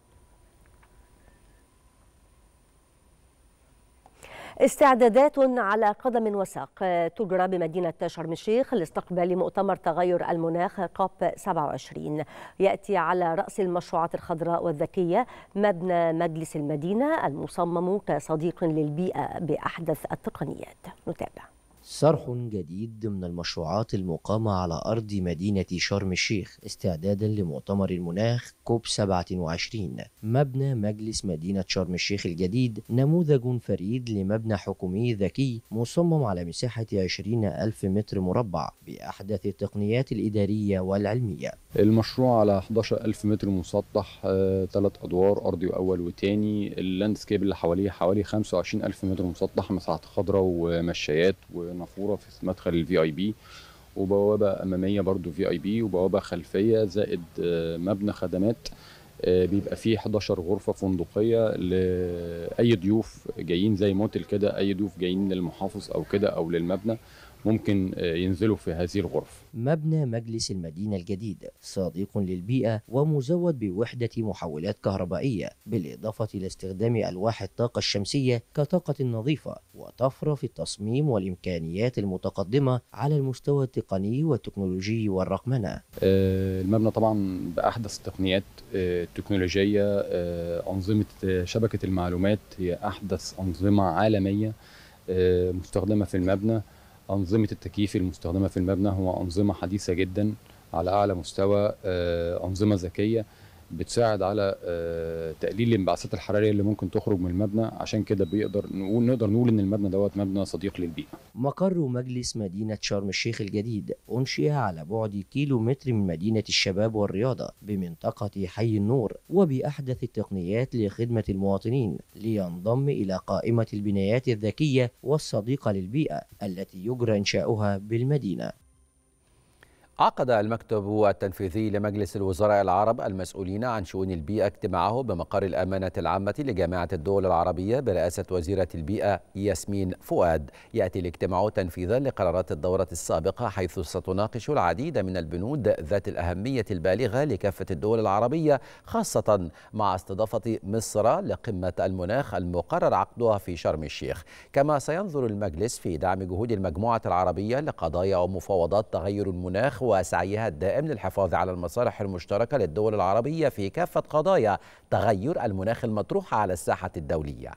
استعدادات على قدم وساق تجرى بمدينة شرم الشيخ لاستقبال مؤتمر تغير المناخ كوب 27 يأتي على رأس المشروعات الخضراء والذكية مبنى مجلس المدينة المصمم كصديق للبيئة بأحدث التقنيات نتابع صرح جديد ضمن المشروعات المقامة على أرض مدينة شرم الشيخ استعدادا لمؤتمر المناخ كوب 27 مبنى مجلس مدينة شرم الشيخ الجديد نموذج فريد لمبنى حكومي ذكي مصمم على مساحة 20 ألف متر مربع بأحدث التقنيات الإدارية والعلمية المشروع على 11 ألف متر مسطح ثلاث آه، أدوار أرضي وأول وتاني اللاندسكيب اللي حواليه حوالي 25 ألف متر مسطح مساحة خضراء ومشايات ونافوره في مدخل الفي اي بي وبوابه اماميه برضو في اي بي وبوابه خلفيه زائد مبنى خدمات بيبقى فيه 11 غرفة فندقية لأي ضيوف جايين زي موتل كده أي ضيوف جايين للمحافظ أو كده أو للمبنى ممكن ينزلوا في هذه الغرف مبنى مجلس المدينة الجديد صديق للبيئة ومزود بوحدة محولات كهربائية بالإضافة إلى استخدام ألواح الطاقة الشمسية كطاقة نظيفة وطفرة في التصميم والإمكانيات المتقدمة على المستوى التقني والتكنولوجي والرقمنة المبنى طبعا بأحدث التقنيات التكنولوجية أنظمة شبكة المعلومات هي أحدث أنظمة عالمية مستخدمة في المبنى أنظمة التكييف المستخدمة في المبنى هو أنظمة حديثة جدا على أعلى مستوى أنظمة ذكية بتساعد على تقليل الانبعاثات الحراريه اللي ممكن تخرج من المبنى عشان كده بيقدر نقول نقدر نقول ان المبنى دوت مبنى صديق للبيئه. مقر مجلس مدينه شرم الشيخ الجديد انشئ على بعد كيلو متر من مدينه الشباب والرياضه بمنطقه حي النور وباحدث التقنيات لخدمه المواطنين لينضم الى قائمه البنايات الذكيه والصديقه للبيئه التي يجرى انشاؤها بالمدينه. عقد المكتب التنفيذي لمجلس الوزراء العرب المسؤولين عن شؤون البيئة اجتماعه بمقر الأمانة العامة لجامعة الدول العربية برئاسة وزيرة البيئة ياسمين فؤاد يأتي الاجتماع تنفيذا لقرارات الدورة السابقة حيث ستناقش العديد من البنود ذات الأهمية البالغة لكافة الدول العربية خاصة مع استضافة مصر لقمة المناخ المقرر عقدها في شرم الشيخ كما سينظر المجلس في دعم جهود المجموعة العربية لقضايا ومفاوضات تغير المناخ وسعيها الدائم للحفاظ على المصالح المشتركة للدول العربية في كافة قضايا تغير المناخ المطروحة على الساحة الدولية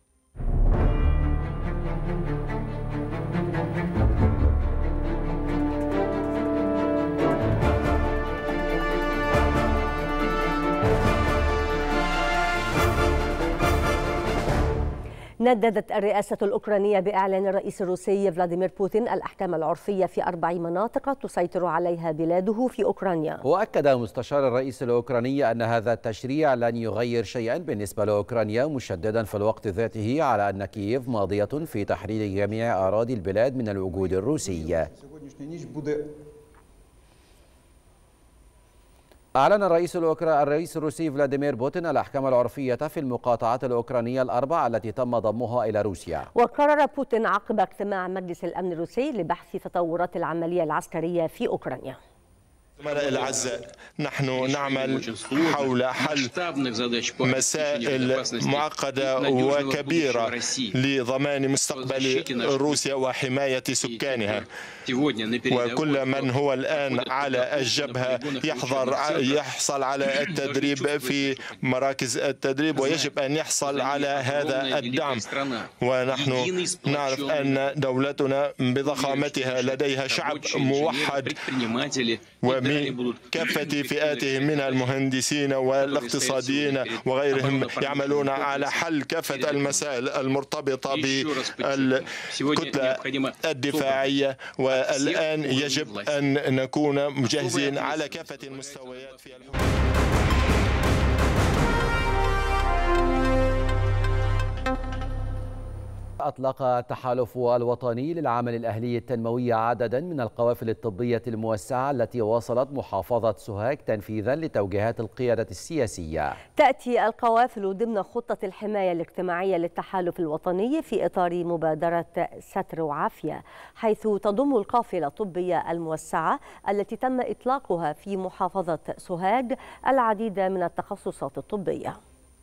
نددت الرئاسة الأوكرانية بإعلان الرئيس الروسي فلاديمير بوتين الأحكام العرفية في أربع مناطق تسيطر عليها بلاده في أوكرانيا وأكد مستشار الرئيس الأوكراني أن هذا التشريع لن يغير شيئا بالنسبة لأوكرانيا مشددا في الوقت ذاته على أن كييف ماضية في تحرير جميع أراضي البلاد من الوجود الروسي أعلن الرئيس الأوكرا الرئيس الروسي فلاديمير بوتين الأحكام العرفية في المقاطعات الأوكرانية الأربع التي تم ضمها إلى روسيا وقرر بوتين عقب اجتماع مجلس الأمن الروسي لبحث تطورات العملية العسكرية في أوكرانيا زملاء الأعزاء نحن نعمل حول حل مسائل معقدة وكبيرة لضمان مستقبل روسيا وحماية سكانها وكل من هو الآن على الجبهة يحضر يحصل على التدريب في مراكز التدريب ويجب أن يحصل على هذا الدعم ونحن نعرف أن دولتنا بضخامتها لديها شعب موحد ومن كافة فئاتهم من المهندسين والاقتصاديين وغيرهم يعملون على حل كافة المسائل المرتبطة بالكتلة الدفاعية والآن يجب أن نكون مجهزين على كافة المستويات في الحكم أطلق التحالف الوطني للعمل الأهلي التنموي عددا من القوافل الطبية الموسعة التي واصلت محافظة سوهاج تنفيذا لتوجيهات القيادة السياسية تأتي القوافل ضمن خطة الحماية الاجتماعية للتحالف الوطني في إطار مبادرة ستر وعافية حيث تضم القافلة الطبية الموسعة التي تم إطلاقها في محافظة سوهاج العديد من التخصصات الطبية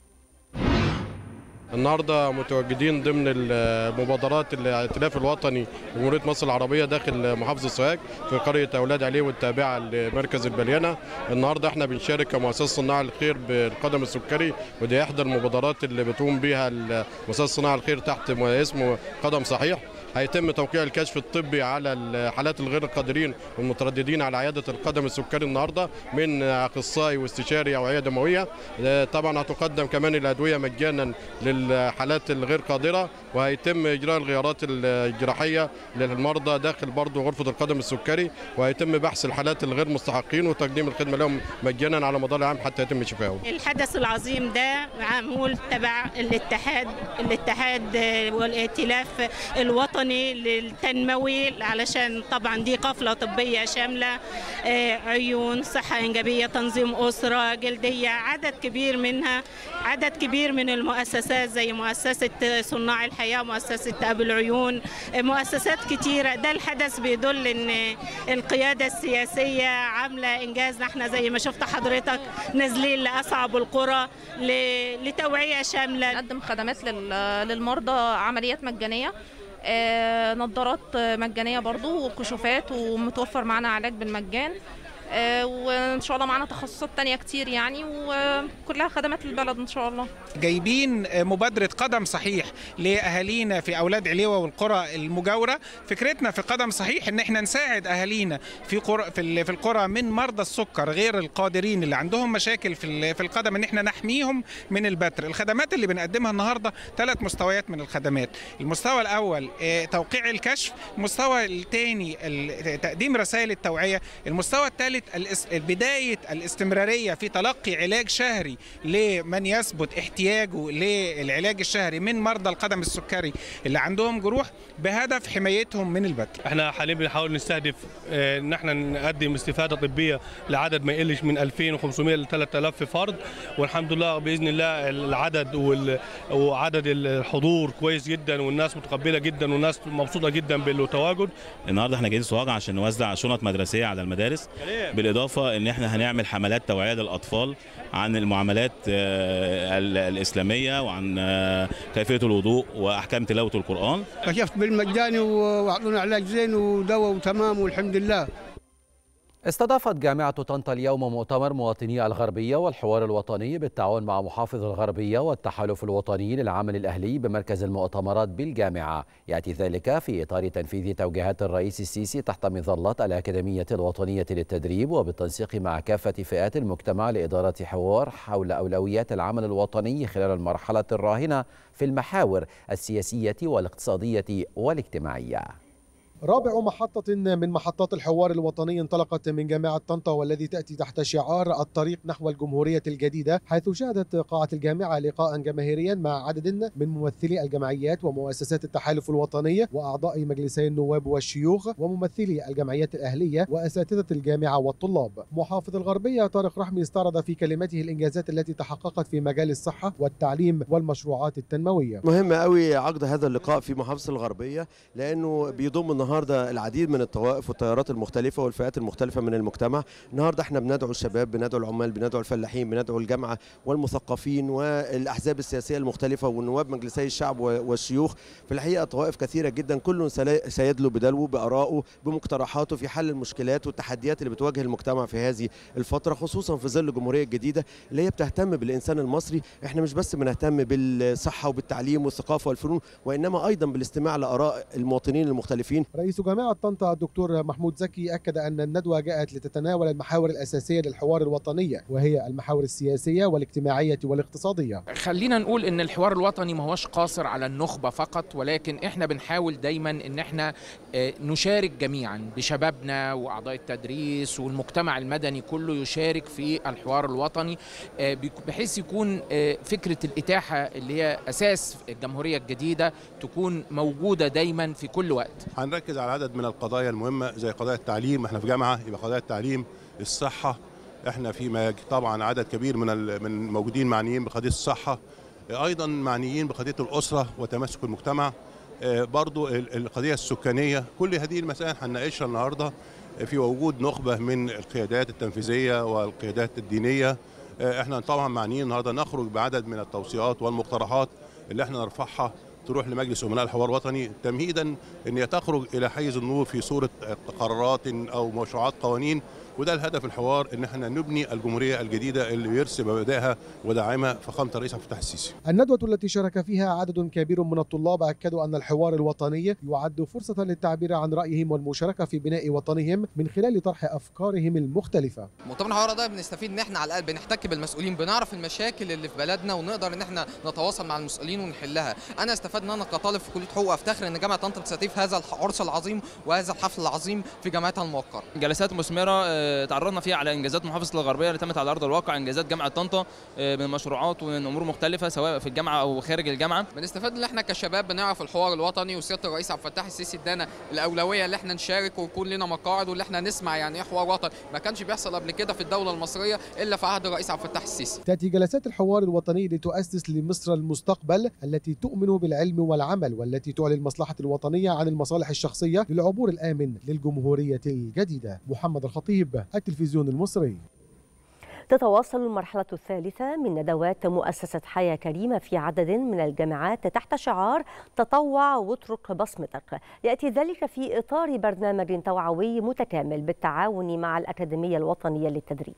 النهارده متواجدين ضمن المبادرات الائتلاف الوطني لجمهوريه مصر العربيه داخل محافظه سوهاج في قريه اولاد عليه والتابعه لمركز البليانه النهارده احنا بنشارك كمؤسسه صناع الخير بالقدم السكري ودي احدى المبادرات اللي بتقوم بها مؤسسه صناع الخير تحت اسمه قدم صحيح هيتم توقيع الكشف الطبي على الحالات الغير القادرين والمترددين على عياده القدم السكري النهارده من اخصائي واستشاري او عياده دمويه طبعا هتقدم كمان الادويه مجانا للحالات الغير قادره وهيتم اجراء الغيارات الجراحيه للمرضى داخل برضه غرفه القدم السكري وهيتم بحث الحالات الغير مستحقين وتقديم الخدمه لهم مجانا على مدار العام حتى يتم شفائهم. الحدث العظيم ده معمول تبع الاتحاد الاتحاد والائتلاف الوطني الوطني للتنموي علشان طبعا دي قفلة طبية شاملة عيون صحة إنجابية تنظيم أسرة جلدية عدد كبير منها عدد كبير من المؤسسات زي مؤسسة صناع الحياة مؤسسة أبو العيون مؤسسات كتيرة ده الحدث بيدل إن القيادة السياسية عاملة إنجاز احنا زي ما شفت حضرتك نازلين لأصعب القرى لتوعية شاملة نقدم خدمات للمرضى عمليات مجانية آه، نظارات مجانيه برضو وكشوفات ومتوفر معانا علاج بالمجان آه، وان شاء الله معانا تخصصات تانية كتير يعني وكلها خدمات للبلد ان شاء الله جايبين مبادرة قدم صحيح لأهالينا في أولاد عليوة والقرى المجاورة فكرتنا في قدم صحيح إن احنا نساعد أهالينا في قرى في, في القرى من مرضى السكر غير القادرين اللي عندهم مشاكل في في القدم إن احنا نحميهم من البتر الخدمات اللي بنقدمها النهاردة ثلاث مستويات من الخدمات المستوى الأول توقيع الكشف المستوى الثاني تقديم رسائل التوعية المستوى الثالث بداية الاستمرارية في تلقي علاج شهري لمن يثبت احتياجه للعلاج الشهري من مرضى القدم السكري اللي عندهم جروح بهدف حمايتهم من البتر احنا حاليا بنحاول نستهدف ان احنا نقدم استفادة طبية لعدد ما يقلش من 2500 ل 3000 فرد والحمد لله باذن الله العدد وعدد الحضور كويس جدا والناس متقبله جدا والناس مبسوطه جدا بالتواجد النهارده احنا جايين سواقع عشان نوزع شنط مدرسيه على المدارس بالاضافه ان احنا هنعمل حملات توعيه للاطفال عن المعاملات الاسلاميه وعن كيفيه الوضوء واحكام تلاوه القران كشفت بالمجاني واعطونا علاج زين ودواء وتمام والحمد لله استضافت جامعة طنطا اليوم مؤتمر مواطني الغربية والحوار الوطني بالتعاون مع محافظ الغربية والتحالف الوطني للعمل الأهلي بمركز المؤتمرات بالجامعة يأتي ذلك في إطار تنفيذ توجيهات الرئيس السيسي تحت مظلة الأكاديمية الوطنية للتدريب وبالتنسيق مع كافة فئات المجتمع لإدارة حوار حول أولويات العمل الوطني خلال المرحلة الراهنة في المحاور السياسية والاقتصادية والاجتماعية رابع محطة من محطات الحوار الوطني انطلقت من جامعة طنطا والذي تأتي تحت شعار الطريق نحو الجمهورية الجديدة حيث شهدت قاعة الجامعة لقاء جماهيريا مع عدد من ممثلي الجمعيات ومؤسسات التحالف الوطني وأعضاء مجلسي النواب والشيوخ وممثلي الجمعيات الأهلية وأساتذة الجامعة والطلاب محافظ الغربية طارق رحمي استعرض في كلمته الإنجازات التي تحققت في مجال الصحة والتعليم والمشروعات التنموية مهم قوي عقد هذا اللقاء في محافظة الغربية لأنه بيضم النهارده العديد من الطوائف والتيارات المختلفه والفئات المختلفه من المجتمع النهارده احنا بندعو الشباب بندعو العمال بندعو الفلاحين بندعو الجامعه والمثقفين والاحزاب السياسيه المختلفه ونواب مجلسي الشعب والشيوخ في الحقيقه طوائف كثيره جدا كل سيدلو بدلوه بارائه بمقترحاته في حل المشكلات والتحديات اللي بتواجه المجتمع في هذه الفتره خصوصا في ظل الجمهوريه الجديده اللي هي بتهتم بالانسان المصري احنا مش بس بنهتم بالصحه وبالتعليم والثقافه والفنون وانما ايضا بالاستماع لاراء المواطنين المختلفين رئيس جامعة طنطا الدكتور محمود زكي أكد أن الندوة جاءت لتتناول المحاور الأساسية للحوار الوطني وهي المحاور السياسية والاجتماعية والاقتصادية خلينا نقول أن الحوار الوطني ما هوش قاصر على النخبة فقط ولكن إحنا بنحاول دايما أن إحنا نشارك جميعا بشبابنا وأعضاء التدريس والمجتمع المدني كله يشارك في الحوار الوطني بحيث يكون فكرة الإتاحة اللي هي أساس الجمهورية الجديدة تكون موجودة دايما في كل وقت هنركز على عدد من القضايا المهمه زي قضايا التعليم احنا في جامعه يبقى قضايا التعليم الصحه احنا في طبعا عدد كبير من من موجودين معنيين بقضيه الصحه ايضا معنيين بقضيه الاسره وتماسك المجتمع برضو القضيه السكانيه كل هذه المسائل هنناقشها النهارده في وجود نخبه من القيادات التنفيذيه والقيادات الدينيه احنا طبعا معنيين النهارده نخرج بعدد من التوصيات والمقترحات اللي احنا نرفعها تروح لمجلس امناء الحوار الوطني تمهيدا ان هي تخرج الى حيز النور في صوره قرارات او مشروعات قوانين وده الهدف الحوار ان احنا نبني الجمهوريه الجديده اللي بيرسم مبادئها وداعمها فخامه الرئيس عبد الفتاح السيسي. الندوه التي شارك فيها عدد كبير من الطلاب اكدوا ان الحوار الوطني يعد فرصه للتعبير عن رايهم والمشاركه في بناء وطنهم من خلال طرح افكارهم المختلفه. مؤتمر الحوار ده بنستفيد ان احنا على الاقل بنحتك بالمسؤولين بنعرف المشاكل اللي في بلدنا ونقدر ان احنا نتواصل مع المسؤولين ونحلها. انا استفدت بستفاد ان انا كطالب في كليه حقوق افتخر ان جامعه طنطا بتستضيف هذا العرس العظيم وهذا الحفل العظيم في جامعتها الموقره جلسات مثمره آه، تعرضنا فيها على انجازات محافظه الغربيه اللي تمت على ارض الواقع انجازات جامعه طنطا آه، من مشروعات ومن امور مختلفه سواء في الجامعه او خارج الجامعه بنستفاد ان احنا كشباب بنعرف الحوار الوطني وسياده الرئيس عبد الفتاح السيسي ادانا الاولويه اللي احنا نشارك ويكون لنا مقاعد واللي احنا نسمع يعني ايه حوار وطني ما كانش بيحصل قبل كده في الدوله المصريه الا في عهد الرئيس عبد الفتاح السيسي تأتي جلسات الحوار الوطني لتؤسس لمصر المستقبل التي تؤمن بالعلم والعمل والتي تعلي المصلحة الوطنية عن المصالح الشخصية للعبور الآمن للجمهورية الجديدة محمد الخطيب التلفزيون المصري تتواصل المرحلة الثالثة من ندوات مؤسسة حياة كريمة في عدد من الجامعات تحت شعار تطوع واترك بصمتك يأتي ذلك في إطار برنامج توعوي متكامل بالتعاون مع الأكاديمية الوطنية للتدريب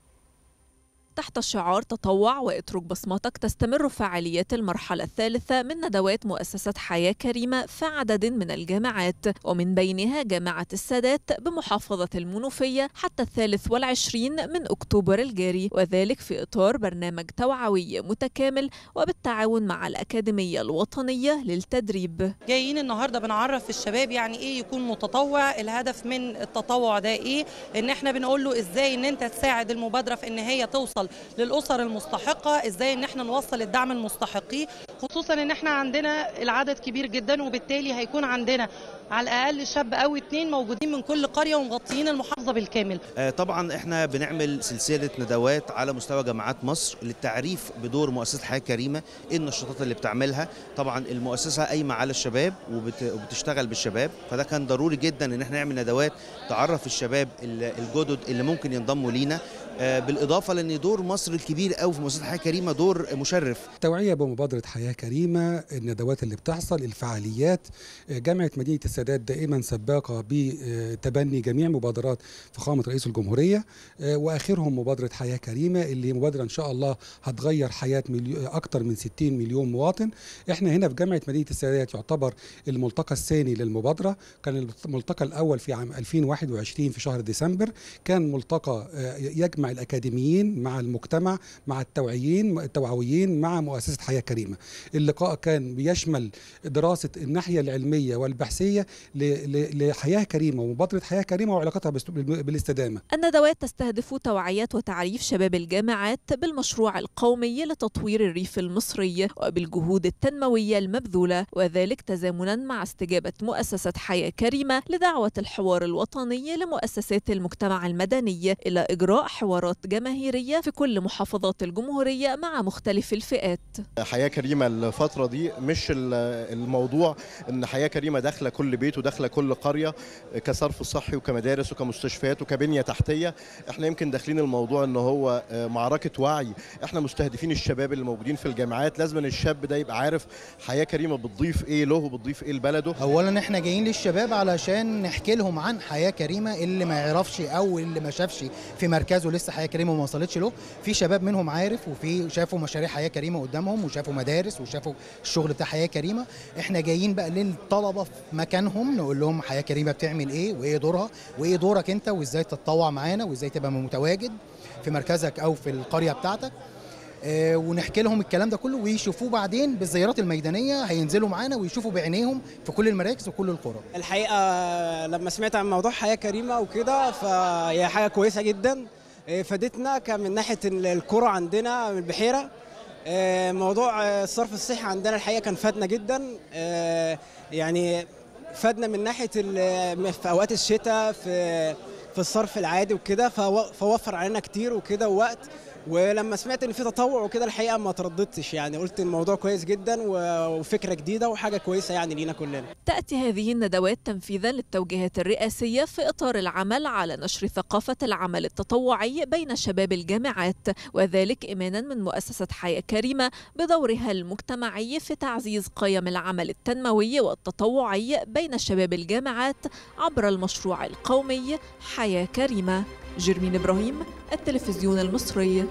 تحت شعار تطوع واترك بصمتك تستمر فعاليات المرحلة الثالثة من ندوات مؤسسة حياة كريمة في عدد من الجامعات ومن بينها جامعة السادات بمحافظة المنوفية حتى الثالث والعشرين من أكتوبر الجاري وذلك في إطار برنامج توعوي متكامل وبالتعاون مع الأكاديمية الوطنية للتدريب جايين النهارده بنعرف الشباب يعني ايه يكون متطوع الهدف من التطوع ده ايه ان احنا بنقول له ازاي ان انت تساعد المبادره في ان هي توصل للاسر المستحقه ازاي ان احنا نوصل الدعم المستحقيه خصوصا ان احنا عندنا العدد كبير جدا وبالتالي هيكون عندنا على الاقل شاب او اتنين موجودين من كل قريه ومغطيين المحافظه بالكامل آه، طبعا احنا بنعمل سلسله ندوات على مستوى جامعات مصر للتعريف بدور مؤسسه حياه كريمه ايه النشاطات اللي بتعملها طبعا المؤسسه قايمه على الشباب وبت- وبتشتغل بالشباب فده كان ضروري جدا ان احنا نعمل ندوات تعرف الشباب ال- الجدد اللي ممكن ينضموا لينا آه، بالاضافه لان دور مصر الكبير قوي في مؤسسه حياه كريمه دور مشرف توعية بمبادرة حياة كريمة الندوات اللي بتحصل الفعاليات جامعة مدينة السادات دائما سباقة بتبني جميع مبادرات فخامة رئيس الجمهورية وآخرهم مبادرة حياة كريمة اللي مبادرة إن شاء الله هتغير حياة مليو أكتر من 60 مليون مواطن إحنا هنا في جامعة مدينة السادات يعتبر الملتقى الثاني للمبادرة كان الملتقى الأول في عام 2021 في شهر ديسمبر كان ملتقى آه، يجمع الأكاديميين مع المجتمع مع التوعيين التوعويين مع مؤسسة حياة كريمة اللقاء كان بيشمل دراسة الناحية العلمية والبحثية ل- ل- لحياة كريمة ومبادرة حياة كريمة وعلاقتها باست- بالاستدامة الندوات تستهدف توعية وتعريف شباب الجامعات بالمشروع القومي لتطوير الريف المصري وبالجهود التنموية المبذولة وذلك تزامنا مع استجابة مؤسسة حياة كريمة لدعوة الحوار الوطني لمؤسسات المجتمع المدني إلى إجراء حوارات جماهيرية في كل محافظات الجمهورية مع مختلف الفئات حياة كريمة الفترة دي مش ال- الموضوع ان حياة كريمة داخلة كل بيت وداخلة كل قرية كصرف صحي وكمدارس وكمستشفيات وكبنية تحتية احنا يمكن داخلين الموضوع ان هو معركة وعي احنا مستهدفين الشباب اللي موجودين في الجامعات لازم أن الشاب ده يبقى عارف حياة كريمة بتضيف ايه له وبتضيف ايه لبلده اولا احنا جايين للشباب علشان نحكي لهم عن حياه كريمه اللي ما يعرفش او اللي ما شافش في مركزه لسه حياه كريمه وما وصلتش له في شباب منهم عارف وفي شافوا مشاريع حياه كريمه قدامهم وشافوا مدارس وشافوا الشغل بتاع حياه كريمه احنا جايين بقى للطلبه في مكانهم نقول لهم حياه كريمه بتعمل ايه وايه دورها وايه دورك انت وازاي تتطوع معانا وازاي تبقى متواجد في مركزك او في القريه بتاعتك آه، ونحكي لهم الكلام ده كله ويشوفوه بعدين بالزيارات الميدانيه هينزلوا معانا ويشوفوا بعينيهم في كل المراكز وكل القرى الحقيقه لما سمعت عن موضوع حياه كريمه وكده فهي حاجه كويسه جدا إيه، فادتنا كان من ناحيه ال- الكرة عندنا من البحيره إيه، موضوع آه، الصرف الصحي عندنا الحقيقه كان فادنا جدا آه، يعني فادنا من ناحيه ال- في اوقات الشتاء في في الصرف العادي وكده فو- فوفر علينا كتير وكده ووقت ولما سمعت ان في تطوع وكده الحقيقه ما ترددتش يعني قلت الموضوع كويس جدا و- وفكره جديده وحاجه كويسه يعني لينا كلنا تأتي هذه الندوات تنفيذا للتوجيهات الرئاسية في إطار العمل على نشر ثقافة العمل التطوعي بين شباب الجامعات وذلك إيمانا من مؤسسة حياة كريمة بدورها المجتمعي في تعزيز قيم العمل التنموي والتطوعي بين شباب الجامعات عبر المشروع القومي حياة كريمة جيرمين إبراهيم التلفزيون المصري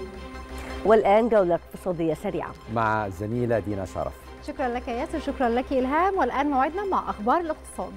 والآن جولة اقتصادية سريعة مع الزميلة دينا شرف شكرا لك يا ياسر شكرا لك إلهام والآن موعدنا مع أخبار الاقتصاد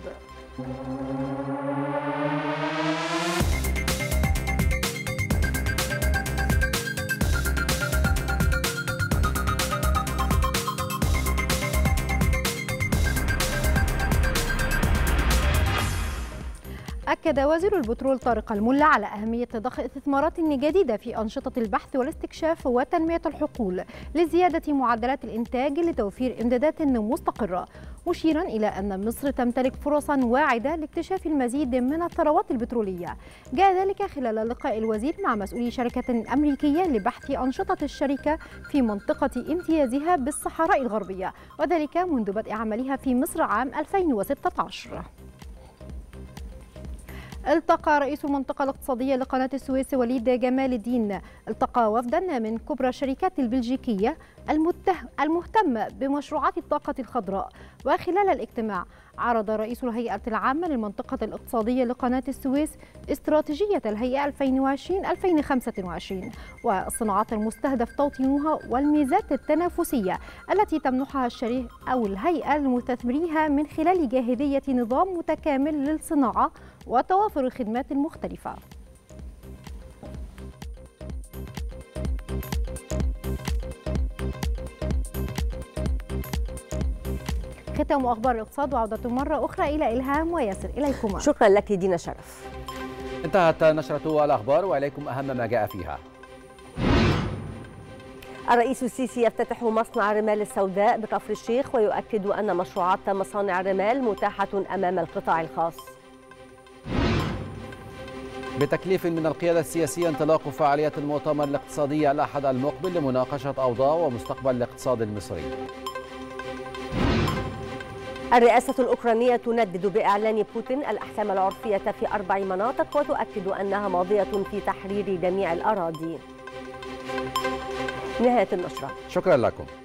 أكد وزير البترول طارق الملا على أهمية ضخ استثمارات جديدة في أنشطة البحث والاستكشاف وتنمية الحقول لزيادة معدلات الإنتاج لتوفير إمدادات مستقرة مشيرا إلى أن مصر تمتلك فرصا واعدة لاكتشاف المزيد من الثروات البترولية جاء ذلك خلال لقاء الوزير مع مسؤولي شركة أمريكية لبحث أنشطة الشركة في منطقة امتيازها بالصحراء الغربية وذلك منذ بدء عملها في مصر عام 2016 التقى رئيس المنطقة الاقتصادية لقناة السويس وليد جمال الدين التقى وفدا من كبرى الشركات البلجيكية المهتمة بمشروعات الطاقة الخضراء وخلال الاجتماع عرض رئيس الهيئة العامة للمنطقة الاقتصادية لقناة السويس استراتيجية الهيئة 2020-2025 والصناعات المستهدف توطينها والميزات التنافسية التي تمنحها الشريك أو الهيئة لمستثمريها من خلال جاهزية نظام متكامل للصناعة وتوافر الخدمات المختلفة ختام اخبار الاقتصاد وعوده مره اخرى الى الهام وياسر اليكما شكرا لك دينا شرف انتهت نشرة الأخبار وإليكم أهم ما جاء فيها الرئيس السيسي يفتتح مصنع الرمال السوداء بكفر الشيخ ويؤكد أن مشروعات مصانع الرمال متاحة أمام القطاع الخاص بتكليف من القيادة السياسية انطلاق فعالية المؤتمر الاقتصادي الأحد المقبل لمناقشة أوضاع ومستقبل الاقتصاد المصري الرئاسة الأوكرانية تندد بإعلان بوتين الأحكام العرفية في أربع مناطق وتؤكد أنها ماضية في تحرير جميع الأراضي نهاية النشرة شكرا لكم